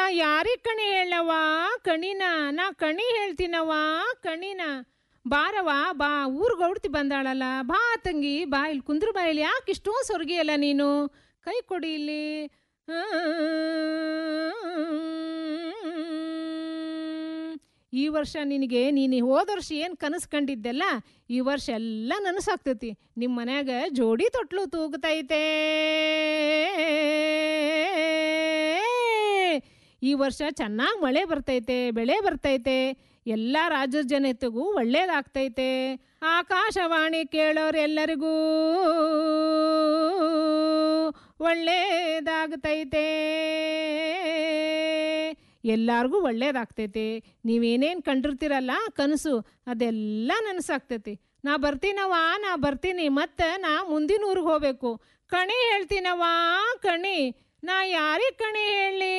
ಯಾರಿಗೆ ಕಣಿ ಹೇಳವ ಕಣಿನ ನಾ ಕಣಿ ಹೇಳ್ತೀನವ ಕಣಿನ ಬಾರವ ಬಾ ಊರ್ಗ್ ಹೊಡ್ತಿ ಬಂದಾಳಲ್ಲ ಬಾ ತಂಗಿ ಬಾ ಇಲ್ಲಿ ಕುಂದ್ರ ಬಾ ಇಲ್ಲಿ ಯಾಕೆ ಇಷ್ಟೋ ಸೊರ್ಗಿಯಲ್ಲ ನೀನು ಕೈ ಕೊಡಿ ಇಲ್ಲಿ ಈ ವರ್ಷ ನಿನಗೆ ನೀನು ಹೋದ ವರ್ಷ ಏನು ಕನಸು ಕಂಡಿದ್ದೆಲ್ಲ ಈ ವರ್ಷ ಎಲ್ಲ ನನಸಾಗ್ತೈತಿ ನಿಮ್ಮ ಮನ್ಯಾಗ ಜೋಡಿ ತೊಟ್ಲು ತೂಗ್ತೈತೆ ಈ ವರ್ಷ ಚೆನ್ನಾಗಿ ಮಳೆ ಬರ್ತೈತೆ ಬೆಳೆ ಬರ್ತೈತೆ ಎಲ್ಲ ರಾಜ್ಯದ ಜನತೆಗೂ ಒಳ್ಳೇದಾಗ್ತೈತೆ ಆಕಾಶವಾಣಿ ಕೇಳೋರೆಲ್ಲರಿಗೂ ಒಳ್ಳೇದಾಗ್ತೈತೆ ಎಲ್ಲಾರ್ಗೂ ಒಳ್ಳೇದಾಗ್ತೈತೆ ನೀವೇನೇನು ಕಂಡಿರ್ತೀರಲ್ಲ ಕನಸು ಅದೆಲ್ಲ ನನಸಾಗ್ತೈತಿ ನಾ ಬರ್ತೀನವ ನಾ ಬರ್ತೀನಿ ಮತ್ತೆ ನಾ ಮುಂದಿನ ಊರಿಗೆ ಹೋಗ್ಬೇಕು ಕಣಿ ಹೇಳ್ತೀನವ ಕಣಿ ನಾ ಯಾರಿಗೆ ಕಣಿ ಹೇಳ